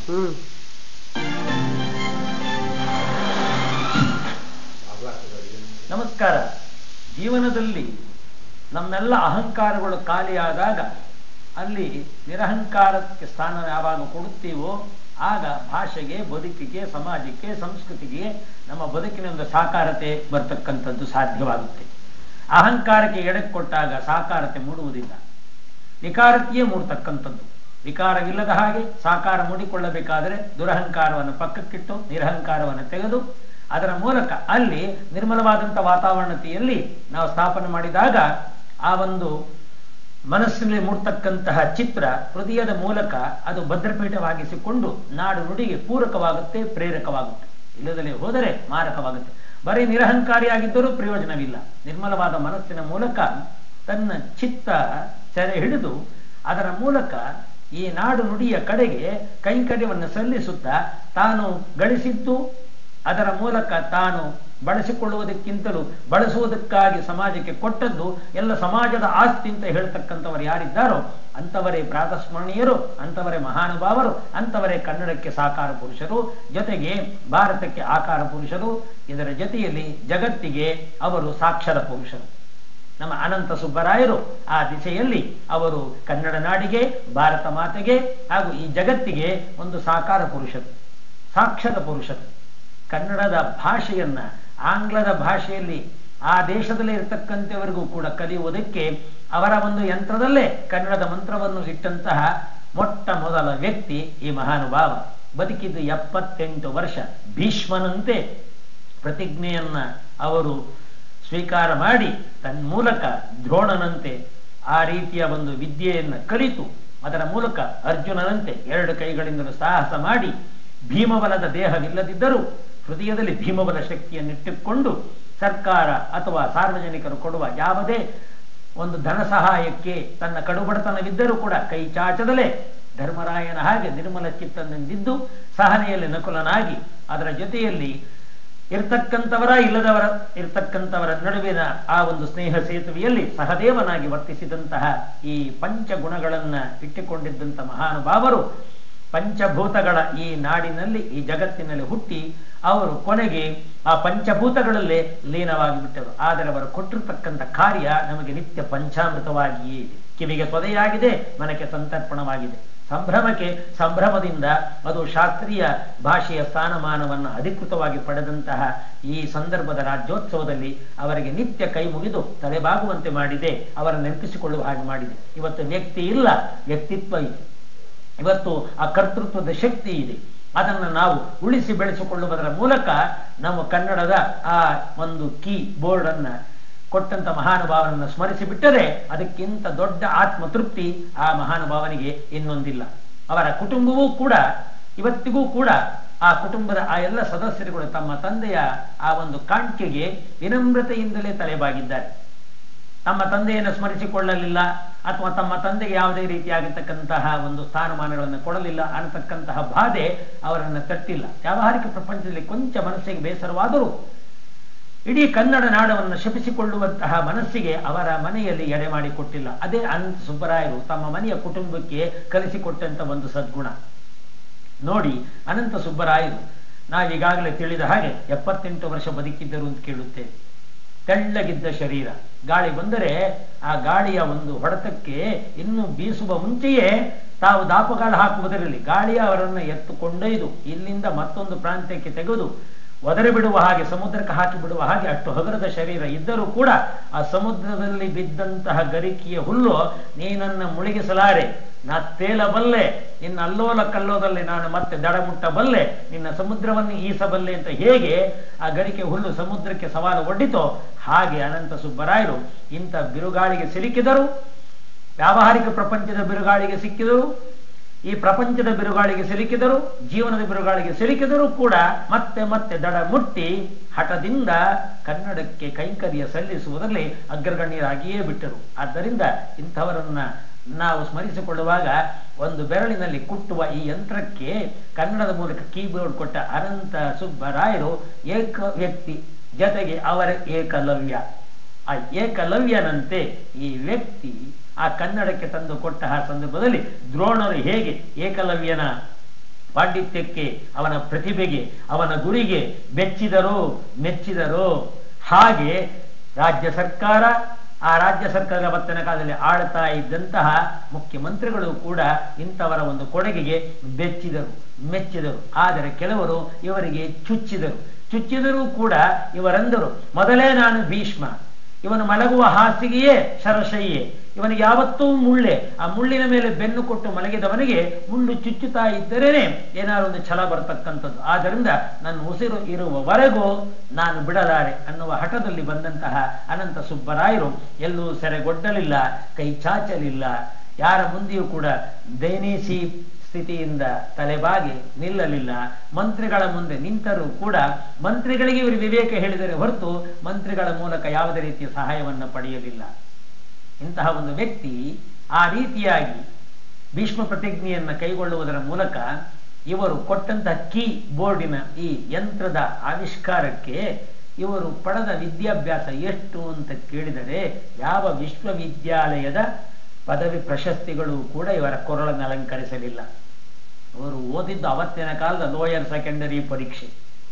ಹ್ಮ್ ನಮಸ್ಕಾರ ಜೀವನದಲ್ಲಿ ನಮ್ಮೆಲ್ಲ ಅಹಂಕಾರಗಳು ಖಾಲಿಯಾದಾಗ ಅಲ್ಲಿ ನಿರಹಂಕಾರಕ್ಕೆ ಸ್ಥಾನ ಯಾವಾಗ ಕೊಡುತ್ತೀವೋ ಆಗ ಭಾಷೆಗೆ ಬದುಕಿಗೆ ಸಮಾಜಕ್ಕೆ ಸಂಸ್ಕೃತಿಗೆ ನಮ್ಮ ಬದುಕಿನ ಒಂದು ಸಾಕಾರತೆ ಬರ್ತಕ್ಕಂಥದ್ದು ಸಾಧ್ಯವಾಗುತ್ತೆ ಅಹಂಕಾರಕ್ಕೆ ಎಡೆ ಕೊಟ್ಟಾಗ ಸಾಕಾರತೆ ಮೂಡುವುದಿಲ್ಲ ವಿಕಾರತೆಯೇ ಮೂಡ್ತಕ್ಕಂಥದ್ದು ವಿಕಾರವಿಲ್ಲದ ಹಾಗೆ ಸಾಕಾರ ಮೂಡಿಕೊಳ್ಳಬೇಕಾದರೆ ದುರಹಂಕಾರವನ್ನು ಪಕ್ಕಕ್ಕಿಟ್ಟು ನಿರಹಂಕಾರವನ್ನು ತೆಗೆದು ಅದರ ಮೂಲಕ ಅಲ್ಲಿ ನಿರ್ಮಲವಾದಂಥ ವಾತಾವರಣತೆಯಲ್ಲಿ ನಾವು ಸ್ಥಾಪನೆ ಮಾಡಿದಾಗ ಆ ಒಂದು ಮನಸ್ಸಿನಲ್ಲಿ ಮೂಡ್ತಕ್ಕಂತಹ ಚಿತ್ರ ಹೃದಯದ ಮೂಲಕ ಅದು ಭದ್ರಪೀಠವಾಗಿಸಿಕೊಂಡು ನಾಡು ನುಡಿಗೆ ಪೂರಕವಾಗುತ್ತೆ ಪ್ರೇರಕವಾಗುತ್ತೆ ಇಲ್ಲದಲೇ ಹೋದರೆ ಮಾರಕವಾಗುತ್ತೆ ಬರೀ ನಿರಹಂಕಾರಿಯಾಗಿದ್ದರೂ ಪ್ರಯೋಜನವಿಲ್ಲ ನಿರ್ಮಲವಾದ ಮನಸ್ಸಿನ ಮೂಲಕ ತನ್ನ ಚಿತ್ತ ಸೆರೆ ಹಿಡಿದು ಅದರ ಮೂಲಕ ಈ ನಾಡು ನುಡಿಯ ಕಡೆಗೆ ಕೈಂಕರ್ಯವನ್ನು ಸಲ್ಲಿಸುತ್ತಾ ತಾನು ಗಳಿಸಿದ್ದು ಅದರ ಮೂಲಕ ತಾನು ಬಳಸಿಕೊಳ್ಳುವುದಕ್ಕಿಂತಲೂ ಬಳಸುವುದಕ್ಕಾಗಿ ಸಮಾಜಕ್ಕೆ ಕೊಟ್ಟದ್ದು ಎಲ್ಲ ಸಮಾಜದ ಆಸ್ತಿ ಅಂತ ಹೇಳ್ತಕ್ಕಂಥವರು ಯಾರಿದ್ದಾರೋ ಅಂಥವರೇ ಪ್ರಾತಸ್ಮರಣೀಯರು ಅಂಥವರೇ ಮಹಾನುಭಾವರು ಅಂಥವರೇ ಕನ್ನಡಕ್ಕೆ ಸಾಕಾರ ಪುರುಷರು ಜೊತೆಗೆ ಭಾರತಕ್ಕೆ ಆಕಾರ ಪುರುಷರು ಇದರ ಜೊತೆಯಲ್ಲಿ ಜಗತ್ತಿಗೆ ಅವರು ಸಾಕ್ಷರ ಪುರುಷರು ನಮ್ಮ ಅನಂತ ಸುಬ್ಬರಾಯರು ಆ ದಿಸೆಯಲ್ಲಿ ಅವರು ಕನ್ನಡ ನಾಡಿಗೆ ಭಾರತ ಮಾತೆಗೆ ಹಾಗೂ ಈ ಜಗತ್ತಿಗೆ ಒಂದು ಸಾಕಾರ ಪುರುಷರು ಸಾಕ್ಷರ ಪುರುಷರು ಕನ್ನಡದ ಭಾಷೆಯನ್ನ ಆಂಗ್ಲದ ಭಾಷೆಯಲ್ಲಿ ಆ ದೇಶದಲ್ಲಿ ಇರತಕ್ಕಂಥವರಿಗೂ ಕೂಡ ಕಲಿಯುವುದಕ್ಕೆ ಅವರ ಒಂದು ಯಂತ್ರದಲ್ಲೇ ಕನ್ನಡದ ಮಂತ್ರವನ್ನು ಇಟ್ಟಂತಹ ಮೊಟ್ಟ ಮೊದಲ ವ್ಯಕ್ತಿ ಈ ಮಹಾನುಭಾವ ಬದುಕಿದ್ದು ಎಪ್ಪತ್ತೆಂಟು ವರ್ಷ ಭೀಷ್ಮನಂತೆ ಪ್ರತಿಜ್ಞೆಯನ್ನ ಅವರು ಸ್ವೀಕಾರ ಮಾಡಿ ತನ್ಮೂಲಕ ದ್ರೋಣನಂತೆ ಆ ರೀತಿಯ ಒಂದು ವಿದ್ಯೆಯನ್ನು ಕಲಿತು ಅದರ ಮೂಲಕ ಅರ್ಜುನನಂತೆ ಎರಡು ಕೈಗಳಿಂದಲೂ ಸಾಹಸ ಮಾಡಿ ಭೀಮಬಲದ ದೇಹವಿಲ್ಲದಿದ್ದರೂ ಹೃದಯದಲ್ಲಿ ಭೀಮಬಲ ಶಕ್ತಿಯನ್ನಿಟ್ಟುಕೊಂಡು ಸರ್ಕಾರ ಅಥವಾ ಸಾರ್ವಜನಿಕರು ಕೊಡುವ ಯಾವುದೇ ಒಂದು ಧನ ಸಹಾಯಕ್ಕೆ ತನ್ನ ಕಡುಬಡತನವಿದ್ದರೂ ಕೂಡ ಕೈ ಚಾಚದಲೇ ಧರ್ಮರಾಯನ ಹಾಗೆ ನಿರ್ಮಲ ಚಿತ್ತನೆಂದಿದ್ದು ಸಹನೆಯಲ್ಲಿ ನಕುಲನಾಗಿ ಅದರ ಜೊತೆಯಲ್ಲಿ ಇರ್ತಕ್ಕಂಥವರ ಇಲ್ಲದವರ ಇರ್ತಕ್ಕಂಥವರ ನಡುವಿನ ಆ ಒಂದು ಸ್ನೇಹ ಸೇತುವೆಯಲ್ಲಿ ಸಹದೇವನಾಗಿ ವರ್ತಿಸಿದಂತಹ ಈ ಪಂಚಗುಣಗಳನ್ನ ಇಟ್ಟುಕೊಂಡಿದ್ದಂಥ ಮಹಾನುಭಾವರು ಪಂಚಭೂತಗಳ ಈ ನಾಡಿನಲ್ಲಿ ಈ ಜಗತ್ತಿನಲ್ಲಿ ಹುಟ್ಟಿ ಅವರು ಕೊನೆಗೆ ಆ ಪಂಚಭೂತಗಳಲ್ಲೇ ಲೀನವಾಗಿ ಬಿಟ್ಟರು ಆದರೆ ಅವರು ಕೊಟ್ಟಿರ್ತಕ್ಕಂಥ ಕಾರ್ಯ ನಮಗೆ ನಿತ್ಯ ಪಂಚಾಮೃತವಾಗಿಯೇ ಇದೆ ಕಿವಿಗೆ ತೊದೆಯಾಗಿದೆ ಮನಕ್ಕೆ ಸಂತರ್ಪಣವಾಗಿದೆ ಸಂಭ್ರಮಕ್ಕೆ ಸಂಭ್ರಮದಿಂದ ಅದು ಶಾಸ್ತ್ರೀಯ ಭಾಷೆಯ ಸ್ಥಾನಮಾನವನ್ನು ಅಧಿಕೃತವಾಗಿ ಪಡೆದಂತಹ ಈ ಸಂದರ್ಭದ ರಾಜ್ಯೋತ್ಸವದಲ್ಲಿ ಅವರಿಗೆ ನಿತ್ಯ ಕೈ ಮುಗಿದು ತಲೆಬಾಗುವಂತೆ ಮಾಡಿದೆ ಅವರ ನೆನಪಿಸಿಕೊಳ್ಳುವ ಹಾಗೆ ಮಾಡಿದೆ ಇವತ್ತು ವ್ಯಕ್ತಿ ಇಲ್ಲ ವ್ಯಕ್ತಿತ್ವ ಇದೆ ಇವತ್ತು ಆ ಕರ್ತೃತ್ವದ ಶಕ್ತಿ ಇದೆ ಅದನ್ನು ನಾವು ಉಳಿಸಿ ಬೆಳೆಸಿಕೊಳ್ಳುವುದರ ಮೂಲಕ ನಮ್ಮ ಕನ್ನಡದ ಆ ಒಂದು ಕೀ ಬೋರ್ಡ್ ಅನ್ನ ಕೊಟ್ಟಂತ ಮಹಾನುಭಾವನನ್ನು ಸ್ಮರಿಸಿ ಬಿಟ್ಟರೆ ಅದಕ್ಕಿಂತ ದೊಡ್ಡ ಆತ್ಮತೃಪ್ತಿ ಆ ಮಹಾನುಭಾವನಿಗೆ ಇನ್ನೊಂದಿಲ್ಲ ಅವರ ಕುಟುಂಬವೂ ಕೂಡ ಇವತ್ತಿಗೂ ಕೂಡ ಆ ಕುಟುಂಬದ ಆ ಎಲ್ಲ ಸದಸ್ಯರುಗಳು ತಮ್ಮ ತಂದೆಯ ಆ ಒಂದು ಕಾಣಿಕೆಗೆ ವಿನಮ್ರತೆಯಿಂದಲೇ ತಲೆಬಾಗಿದ್ದಾರೆ ತಮ್ಮ ತಂದೆಯನ್ನು ಸ್ಮರಿಸಿಕೊಳ್ಳಲಿಲ್ಲ ಅಥವಾ ತಮ್ಮ ತಂದೆಗೆ ಯಾವುದೇ ರೀತಿಯಾಗಿರ್ತಕ್ಕಂತಹ ಒಂದು ಸ್ಥಾನಮಾನಗಳನ್ನು ಕೊಡಲಿಲ್ಲ ಅನ್ನತಕ್ಕಂತಹ ಬಾಧೆ ಅವರನ್ನು ತಟ್ಟಿಲ್ಲ ವ್ಯಾವಹಾರಿಕ ಪ್ರಪಂಚದಲ್ಲಿ ಕೊಂಚ ಮನಸ್ಸಿಗೆ ಬೇಸರವಾದರೂ ಇಡೀ ಕನ್ನಡ ನಾಡವನ್ನು ಶಪಿಸಿಕೊಳ್ಳುವಂತಹ ಮನಸ್ಸಿಗೆ ಅವರ ಮನೆಯಲ್ಲಿ ಎಡೆ ಮಾಡಿಕೊಟ್ಟಿಲ್ಲ ಅದೇ ಅನಂತ ಸುಬ್ಬರಾಯರು ತಮ್ಮ ಮನೆಯ ಕುಟುಂಬಕ್ಕೆ ಕಲಿಸಿಕೊಟ್ಟಂತ ಒಂದು ಸದ್ಗುಣ ನೋಡಿ ಅನಂತ ಸುಬ್ಬರಾಯರು ನಾವೀಗಾಗಲೇ ತಿಳಿದ ಹಾಗೆ ಎಪ್ಪತ್ತೆಂಟು ವರ್ಷ ಬದುಕಿದ್ದರು ಅಂತ ಕೇಳುತ್ತೇವೆ ತೆಳ್ಳಗಿದ್ದ ಶರೀರ ಗಾಳಿ ಬಂದರೆ ಆ ಗಾಳಿಯ ಒಂದು ಹೊಡೆತಕ್ಕೆ ಇನ್ನು ಬೀಸುವ ಮುಂಚೆಯೇ ತಾವು ದಾಪಗಾಲ ಹಾಕುವುದರಲ್ಲಿ ಗಾಳಿಯ ಅವರನ್ನು ಎತ್ತು ಕೊಂಡೊಯ್ದು ಇಲ್ಲಿಂದ ಮತ್ತೊಂದು ಪ್ರಾಂತ್ಯಕ್ಕೆ ತೆಗೆದು ಒದರಿ ಬಿಡುವ ಹಾಗೆ ಸಮುದ್ರಕ್ಕೆ ಹಾಕಿ ಬಿಡುವ ಹಾಗೆ ಅಷ್ಟು ಹಗರದ ಶರೀರ ಇದ್ದರೂ ಕೂಡ ಆ ಸಮುದ್ರದಲ್ಲಿ ಬಿದ್ದಂತಹ ಗರಿಕೆಯ ಹುಲ್ಲು ನೀನನ್ನ ಮುಳುಗಿಸಲಾರೆ ನಾ ತೇಲಬಲ್ಲೆ ನಿನ್ನ ಅಲ್ಲೋಲ ಕಲ್ಲೋದಲ್ಲಿ ನಾನು ಮತ್ತೆ ದಡ ಮುಟ್ಟಬಲ್ಲೆ ನಿನ್ನ ಸಮುದ್ರವನ್ನು ಈಸಬಲ್ಲೆ ಅಂತ ಹೇಗೆ ಆ ಗರಿಕೆ ಹುಲ್ಲು ಸಮುದ್ರಕ್ಕೆ ಸವಾಲು ಒಡ್ಡಿತೋ ಹಾಗೆ ಅನಂತ ಸುಬ್ಬರಾಯರು ಇಂಥ ಬಿರುಗಾಳಿಗೆ ಸಿಲುಕಿದರು ವ್ಯಾವಹಾರಿಕ ಪ್ರಪಂಚದ ಬಿರುಗಾಳಿಗೆ ಸಿಕ್ಕಿದರು ಈ ಪ್ರಪಂಚದ ಬಿರುಗಾಳಿಗೆ ಸಿಲುಕಿದರು ಜೀವನದ ಬಿರುಗಾಳಿಗೆ ಸಿಲುಕಿದರೂ ಕೂಡ ಮತ್ತೆ ಮತ್ತೆ ದಡ ಮುಟ್ಟಿ ಹಠದಿಂದ ಕನ್ನಡಕ್ಕೆ ಕೈಂಕರ್ಯ ಸಲ್ಲಿಸುವುದರಲ್ಲಿ ಅಗ್ರಗಣ್ಯರಾಗಿಯೇ ಬಿಟ್ಟರು ಆದ್ದರಿಂದ ಇಂಥವರನ್ನ ನಾವು ಸ್ಮರಿಸಿಕೊಳ್ಳುವಾಗ ಒಂದು ಬೆರಳಿನಲ್ಲಿ ಕುಟ್ಟುವ ಈ ಯಂತ್ರಕ್ಕೆ ಕನ್ನಡದ ಮೂಲಕ ಕೀಬೋರ್ಡ್ ಕೊಟ್ಟ ಅನಂತ ಸುಬ್ಬರಾಯರು ಏಕ ವ್ಯಕ್ತಿ ಜೊತೆಗೆ ಅವರ ಏಕಲವ್ಯ ಆ ಏಕಲವ್ಯನಂತೆ ಈ ವ್ಯಕ್ತಿ ಆ ಕನ್ನಡಕ್ಕೆ ತಂದು ಕೊಟ್ಟ ಆ ಸಂದರ್ಭದಲ್ಲಿ ದ್ರೋಣರು ಹೇಗೆ ಏಕಲವ್ಯನ ಪಾಂಡಿತ್ಯಕ್ಕೆ ಅವನ ಪ್ರತಿಭೆಗೆ ಅವನ ಗುರಿಗೆ ಬೆಚ್ಚಿದರು ಮೆಚ್ಚಿದರು ಹಾಗೆ ರಾಜ್ಯ ಸರ್ಕಾರ ಆ ರಾಜ್ಯ ಸರ್ಕಾರದ ಅವತ್ತಿನ ಕಾಲದಲ್ಲಿ ಆಳ್ತಾ ಇದ್ದಂತಹ ಮುಖ್ಯಮಂತ್ರಿಗಳು ಕೂಡ ಇಂಥವರ ಒಂದು ಕೊಡುಗೆಗೆ ಬೆಚ್ಚಿದರು ಮೆಚ್ಚಿದರು ಆದರೆ ಕೆಲವರು ಇವರಿಗೆ ಚುಚ್ಚಿದರು ಚುಚ್ಚಿದರೂ ಕೂಡ ಇವರಂದರು ಮೊದಲೇ ನಾನು ಭೀಷ್ಮ ಇವನು ಮಲಗುವ ಹಾಸಿಗೆಯೇ ಶರಶಯ್ಯೆ ಇವನಿಗೆ ಯಾವತ್ತೂ ಮುಳ್ಳೆ ಆ ಮುಳ್ಳಿನ ಮೇಲೆ ಬೆನ್ನು ಕೊಟ್ಟು ಮಲಗಿದವನಿಗೆ ಮುಳ್ಳು ಚುಚ್ಚುತ್ತಾ ಇದ್ದರೇನೆ ಏನಾದ್ರು ಒಂದು ಛಲ ಬರತಕ್ಕಂಥದ್ದು ಆದ್ದರಿಂದ ನನ್ನ ಉಸಿರು ಇರುವವರೆಗೂ ನಾನು ಬಿಡಲಾರೆ ಅನ್ನುವ ಹಠದಲ್ಲಿ ಬಂದಂತಹ ಅನಂತ ಸುಬ್ಬರಾಯರು ಎಲ್ಲೂ ಸೆರೆಗೊಡ್ಡಲಿಲ್ಲ ಕೈ ಚಾಚಲಿಲ್ಲ ಯಾರ ಮುಂದೆಯೂ ಕೂಡ ದಯನೀಸಿ ಸ್ಥಿತಿಯಿಂದ ತಲೆಬಾಗಿ ನಿಲ್ಲಲಿಲ್ಲ ಮಂತ್ರಿಗಳ ಮುಂದೆ ನಿಂತರೂ ಕೂಡ ಮಂತ್ರಿಗಳಿಗೆ ಇವರು ವಿವೇಕ ಹೇಳಿದರೆ ಹೊರತು ಮಂತ್ರಿಗಳ ಮೂಲಕ ಯಾವುದೇ ರೀತಿಯ ಸಹಾಯವನ್ನು ಪಡೆಯಲಿಲ್ಲ ಇಂತಹ ಒಂದು ವ್ಯಕ್ತಿ ಆ ರೀತಿಯಾಗಿ ಭೀಷ್ಮ ಪ್ರತಿಜ್ಞೆಯನ್ನು ಕೈಗೊಳ್ಳುವುದರ ಮೂಲಕ ಇವರು ಕೊಟ್ಟಂತಹ ಕೀ ಬೋರ್ಡಿನ ಈ ಯಂತ್ರದ ಆವಿಷ್ಕಾರಕ್ಕೆ ಇವರು ಪಡೆದ ವಿದ್ಯಾಭ್ಯಾಸ ಎಷ್ಟು ಅಂತ ಕೇಳಿದರೆ ಯಾವ ವಿಶ್ವವಿದ್ಯಾಲಯದ ಪದವಿ ಪ್ರಶಸ್ತಿಗಳು ಕೂಡ ಇವರ ಕೊರಳನ್ನು ಅಲಂಕರಿಸಲಿಲ್ಲ ಅವರು ಓದಿದ್ದು ಅವತ್ತಿನ ಕಾಲದ ಲೋಯರ್ ಸೆಕೆಂಡರಿ ಪರೀಕ್ಷೆ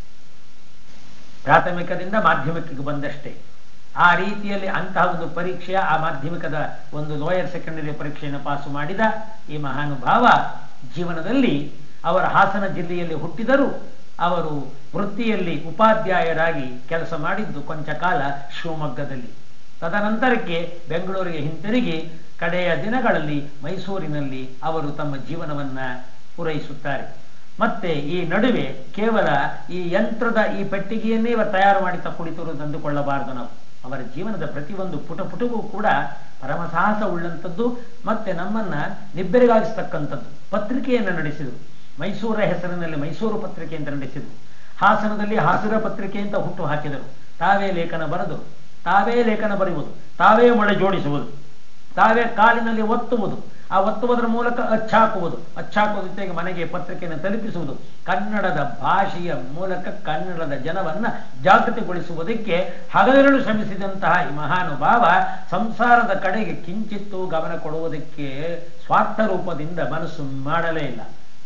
ಪ್ರಾಥಮಿಕದಿಂದ ಮಾಧ್ಯಮಿಕಕ್ಕೆ ಬಂದಷ್ಟೇ ಆ ರೀತಿಯಲ್ಲಿ ಅಂತಹ ಒಂದು ಪರೀಕ್ಷೆಯ ಆ ಮಾಧ್ಯಮಿಕದ ಒಂದು ಲೋಯರ್ ಸೆಕೆಂಡರಿ ಪರೀಕ್ಷೆಯನ್ನು ಪಾಸು ಮಾಡಿದ ಈ ಮಹಾನುಭಾವ ಜೀವನದಲ್ಲಿ ಅವರ ಹಾಸನ ಜಿಲ್ಲೆಯಲ್ಲಿ ಹುಟ್ಟಿದರೂ ಅವರು ವೃತ್ತಿಯಲ್ಲಿ ಉಪಾಧ್ಯಾಯರಾಗಿ ಕೆಲಸ ಮಾಡಿದ್ದು ಕೊಂಚ ಕಾಲ ಶಿವಮೊಗ್ಗದಲ್ಲಿ ತದನಂತರಕ್ಕೆ ಬೆಂಗಳೂರಿಗೆ ಹಿಂತಿರುಗಿ ಕಡೆಯ ದಿನಗಳಲ್ಲಿ ಮೈಸೂರಿನಲ್ಲಿ ಅವರು ತಮ್ಮ ಜೀವನವನ್ನ ಪೂರೈಸುತ್ತಾರೆ ಮತ್ತೆ ಈ ನಡುವೆ ಕೇವಲ ಈ ಯಂತ್ರದ ಈ ಪೆಟ್ಟಿಗೆಯನ್ನೇ ಇವರು ತಯಾರು ಮಾಡಿ ಕುಳಿತರು ತಂದುಕೊಳ್ಳಬಾರದು ನಾವು ಅವರ ಜೀವನದ ಪ್ರತಿಯೊಂದು ಪುಟ ಪುಟವೂ ಕೂಡ ಪರಮ ಸಾಹಸ ಉಳ್ಳಂಥದ್ದು ಮತ್ತೆ ನಮ್ಮನ್ನ ನಿಬ್ಬೆರಗಾಗಿಸ್ತಕ್ಕಂಥದ್ದು ಪತ್ರಿಕೆಯನ್ನು ನಡೆಸಿದರು ಮೈಸೂರ ಹೆಸರಿನಲ್ಲಿ ಮೈಸೂರು ಪತ್ರಿಕೆ ಅಂತ ನಡೆಸಿದರು ಹಾಸನದಲ್ಲಿ ಹಾಸಿರ ಪತ್ರಿಕೆ ಅಂತ ಹುಟ್ಟು ಹಾಕಿದರು ತಾವೇ ಲೇಖನ ಬರೆದು ತಾವೇ ಲೇಖನ ಬರೆಯುವುದು ತಾವೇ ಮೊಳೆ ಜೋಡಿಸುವುದು ತಾವೇ ಕಾಲಿನಲ್ಲಿ ಒತ್ತುವುದು ಆ ಒತ್ತುವುದರ ಮೂಲಕ ಅಚ್ಚಾಕುವುದು ಅಚ್ಚಾಕುವ ಜೊತೆಗೆ ಮನೆಗೆ ಪತ್ರಿಕೆಯನ್ನು ತಲುಪಿಸುವುದು ಕನ್ನಡದ ಭಾಷೆಯ ಮೂಲಕ ಕನ್ನಡದ ಜನವನ್ನ ಜಾಗೃತಿಗೊಳಿಸುವುದಕ್ಕೆ ಹಗಲಿರಳು ಶ್ರಮಿಸಿದಂತಹ ಈ ಮಹಾನುಭಾವ ಸಂಸಾರದ ಕಡೆಗೆ ಕಿಂಚಿತ್ತೂ ಗಮನ ಕೊಡುವುದಕ್ಕೆ ಸ್ವಾರ್ಥ ರೂಪದಿಂದ ಮನಸ್ಸು ಮಾಡಲೇ ಇಲ್ಲ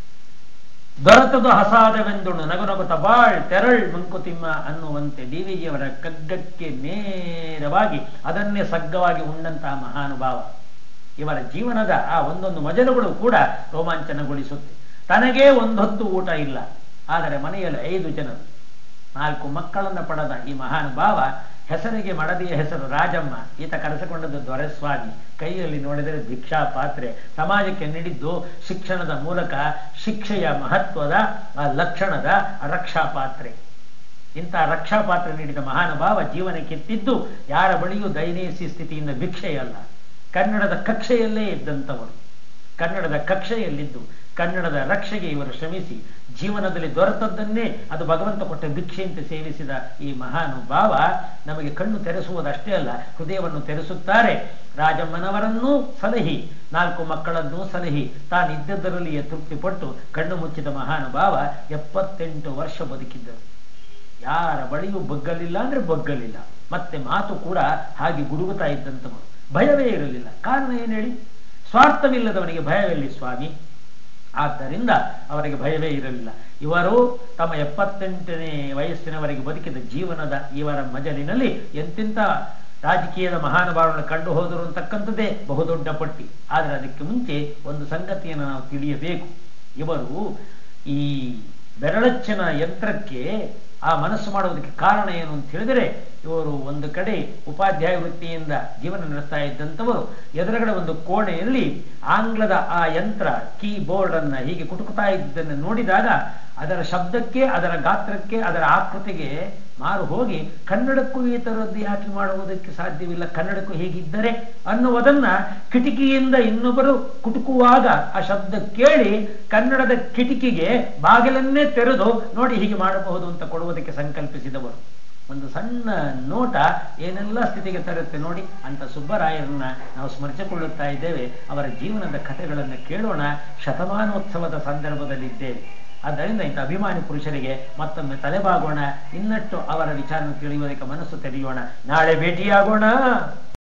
ದೊರೆತದು ಹಸಾದವೆಂದುಣು ನಗುನಗುತ ಬಾಳ್ ತೆರಳ್ ಮಂಕುತಿಮ್ಮ ಅನ್ನುವಂತೆ ಡಿ ವಿ ಜಿಯವರ ಕಗ್ಗಕ್ಕೆ ನೇರವಾಗಿ ಅದನ್ನೇ ಸಗ್ಗವಾಗಿ ಉಂಡಂತಹ ಮಹಾನುಭಾವ ಇವರ ಜೀವನದ ಆ ಒಂದೊಂದು ಮಜಲುಗಳು ಕೂಡ ರೋಮಾಂಚನಗೊಳಿಸುತ್ತೆ ತನಗೇ ಒಂದೊತ್ತು ಊಟ ಇಲ್ಲ ಆದರೆ ಮನೆಯಲ್ಲಿ ಐದು ಜನರು ನಾಲ್ಕು ಮಕ್ಕಳನ್ನ ಪಡೆದ ಈ ಮಹಾನುಭಾವ ಹೆಸರಿಗೆ ಮಡದಿಯ ಹೆಸರು ರಾಜಮ್ಮ ಈತ ಕರೆಸಿಕೊಂಡದ್ದು ದೊರೆಸ್ವಾಮಿ ಕೈಯಲ್ಲಿ ನೋಡಿದರೆ ಭಿಕ್ಷಾ ಪಾತ್ರೆ ಸಮಾಜಕ್ಕೆ ನೀಡಿದ್ದು ಶಿಕ್ಷಣದ ಮೂಲಕ ಶಿಕ್ಷೆಯ ಮಹತ್ವದ ಆ ಲಕ್ಷಣದ ರಕ್ಷಾ ಪಾತ್ರೆ ಇಂತಹ ರಕ್ಷಾ ಪಾತ್ರೆ ನೀಡಿದ ಮಹಾನುಭಾವ ಜೀವನಕ್ಕೆತ್ತಿದ್ದು ಯಾರ ಬಳಿಯೂ ದಯನೀಸಿ ಸ್ಥಿತಿಯಿಂದ ಭಿಕ್ಷೆಯಲ್ಲ ಕನ್ನಡದ ಕಕ್ಷೆಯಲ್ಲೇ ಇದ್ದಂಥವರು ಕನ್ನಡದ ಕಕ್ಷೆಯಲ್ಲಿದ್ದು ಕನ್ನಡದ ರಕ್ಷೆಗೆ ಇವರು ಶ್ರಮಿಸಿ ಜೀವನದಲ್ಲಿ ದೊರೆತದ್ದನ್ನೇ ಅದು ಭಗವಂತ ಕೊಟ್ಟ ಭಿಕ್ಷೆಯಂತೆ ಸೇವಿಸಿದ ಈ ಮಹಾನುಭಾವ ನಮಗೆ ಕಣ್ಣು ತೆರೆಸುವುದಷ್ಟೇ ಅಲ್ಲ ಹೃದಯವನ್ನು ತೆರೆಸುತ್ತಾರೆ ರಾಜಮ್ಮನವರನ್ನೂ ಸಲಹಿ ನಾಲ್ಕು ಮಕ್ಕಳನ್ನೂ ಸಲಹಿ ತಾನಿದ್ದದ್ದರಲ್ಲಿಯೇ ತೃಪ್ತಿಪಟ್ಟು ಕಣ್ಣು ಮುಚ್ಚಿದ ಮಹಾನುಭಾವ ಎಪ್ಪತ್ತೆಂಟು ವರ್ಷ ಬದುಕಿದ್ದರು ಯಾರ ಬಳಿಯೂ ಬಗ್ಗಲಿಲ್ಲ ಅಂದ್ರೆ ಬಗ್ಗಲಿಲ್ಲ ಮತ್ತೆ ಮಾತು ಕೂಡ ಹಾಗೆ ಗುಡುಗುತ್ತಾ ಇದ್ದಂಥವರು ಭಯವೇ ಇರಲಿಲ್ಲ ಕಾರಣ ಏನು ಹೇಳಿ ಸ್ವಾರ್ಥವಿಲ್ಲದವನಿಗೆ ಭಯವೆಲ್ಲಿ ಸ್ವಾಮಿ ಆದ್ದರಿಂದ ಅವರಿಗೆ ಭಯವೇ ಇರಲಿಲ್ಲ ಇವರು ತಮ್ಮ ಎಪ್ಪತ್ತೆಂಟನೇ ವಯಸ್ಸಿನವರೆಗೆ ಬದುಕಿದ ಜೀವನದ ಇವರ ಮಜಲಿನಲ್ಲಿ ಎಂತೆಂಥ ರಾಜಕೀಯದ ಮಹಾನುಭಾವಗಳನ್ನು ಕಂಡು ಹೋದರು ಅಂತಕ್ಕಂಥದ್ದೇ ಬಹುದೊಡ್ಡ ಪಟ್ಟಿ ಆದರೆ ಅದಕ್ಕೆ ಮುಂಚೆ ಒಂದು ಸಂಗತಿಯನ್ನು ನಾವು ತಿಳಿಯಬೇಕು ಇವರು ಈ ಬೆರಳಚ್ಚಿನ ಯಂತ್ರಕ್ಕೆ ಆ ಮನಸ್ಸು ಮಾಡುವುದಕ್ಕೆ ಕಾರಣ ಏನು ಅಂತ ಹೇಳಿದರೆ ಇವರು ಒಂದು ಕಡೆ ಉಪಾಧ್ಯಾಯ ವೃತ್ತಿಯಿಂದ ಜೀವನ ನಡೆಸ್ತಾ ಇದ್ದಂಥವರು ಎದುರುಗಡೆ ಒಂದು ಕೋಣೆಯಲ್ಲಿ ಆಂಗ್ಲದ ಆ ಯಂತ್ರ ಕೀಬೋರ್ಡ್ ಅನ್ನ ಹೀಗೆ ಕುಟುಕುತ್ತಾ ಇದ್ದನ್ನು ನೋಡಿದಾಗ ಅದರ ಶಬ್ದಕ್ಕೆ ಅದರ ಗಾತ್ರಕ್ಕೆ ಅದರ ಆಕೃತಿಗೆ ಮಾರು ಹೋಗಿ ಕನ್ನಡಕ್ಕೂ ಈ ತರದ್ದು ಯಾಕೆ ಮಾಡುವುದಕ್ಕೆ ಸಾಧ್ಯವಿಲ್ಲ ಕನ್ನಡಕ್ಕೂ ಹೇಗಿದ್ದರೆ ಅನ್ನುವುದನ್ನ ಕಿಟಕಿಯಿಂದ ಇನ್ನೊಬ್ಬರು ಕುಟುಕುವಾಗ ಆ ಶಬ್ದ ಕೇಳಿ ಕನ್ನಡದ ಕಿಟಕಿಗೆ ಬಾಗಿಲನ್ನೇ ತೆರೆದು ನೋಡಿ ಹೀಗೆ ಮಾಡಬಹುದು ಅಂತ ಕೊಡುವುದಕ್ಕೆ ಸಂಕಲ್ಪಿಸಿದವರು ಒಂದು ಸಣ್ಣ ನೋಟ ಏನೆಲ್ಲ ಸ್ಥಿತಿಗೆ ತರುತ್ತೆ ನೋಡಿ ಅಂತ ಸುಬ್ಬರಾಯರನ್ನ ನಾವು ಸ್ಮರಿಸಿಕೊಳ್ಳುತ್ತಾ ಇದ್ದೇವೆ ಅವರ ಜೀವನದ ಕಥೆಗಳನ್ನು ಕೇಳೋಣ ಶತಮಾನೋತ್ಸವದ ಸಂದರ್ಭದಲ್ಲಿದ್ದೇವೆ ಆದ್ದರಿಂದ ಇಂಥ ಅಭಿಮಾನಿ ಪುರುಷರಿಗೆ ಮತ್ತೊಮ್ಮೆ ತಲೆಬಾಗೋಣ ಇನ್ನಷ್ಟು ಅವರ ವಿಚಾರ ತಿಳಿಯುವುದಕ್ಕೆ ಮನಸ್ಸು ತೆರೆಯೋಣ ನಾಳೆ ಭೇಟಿಯಾಗೋಣ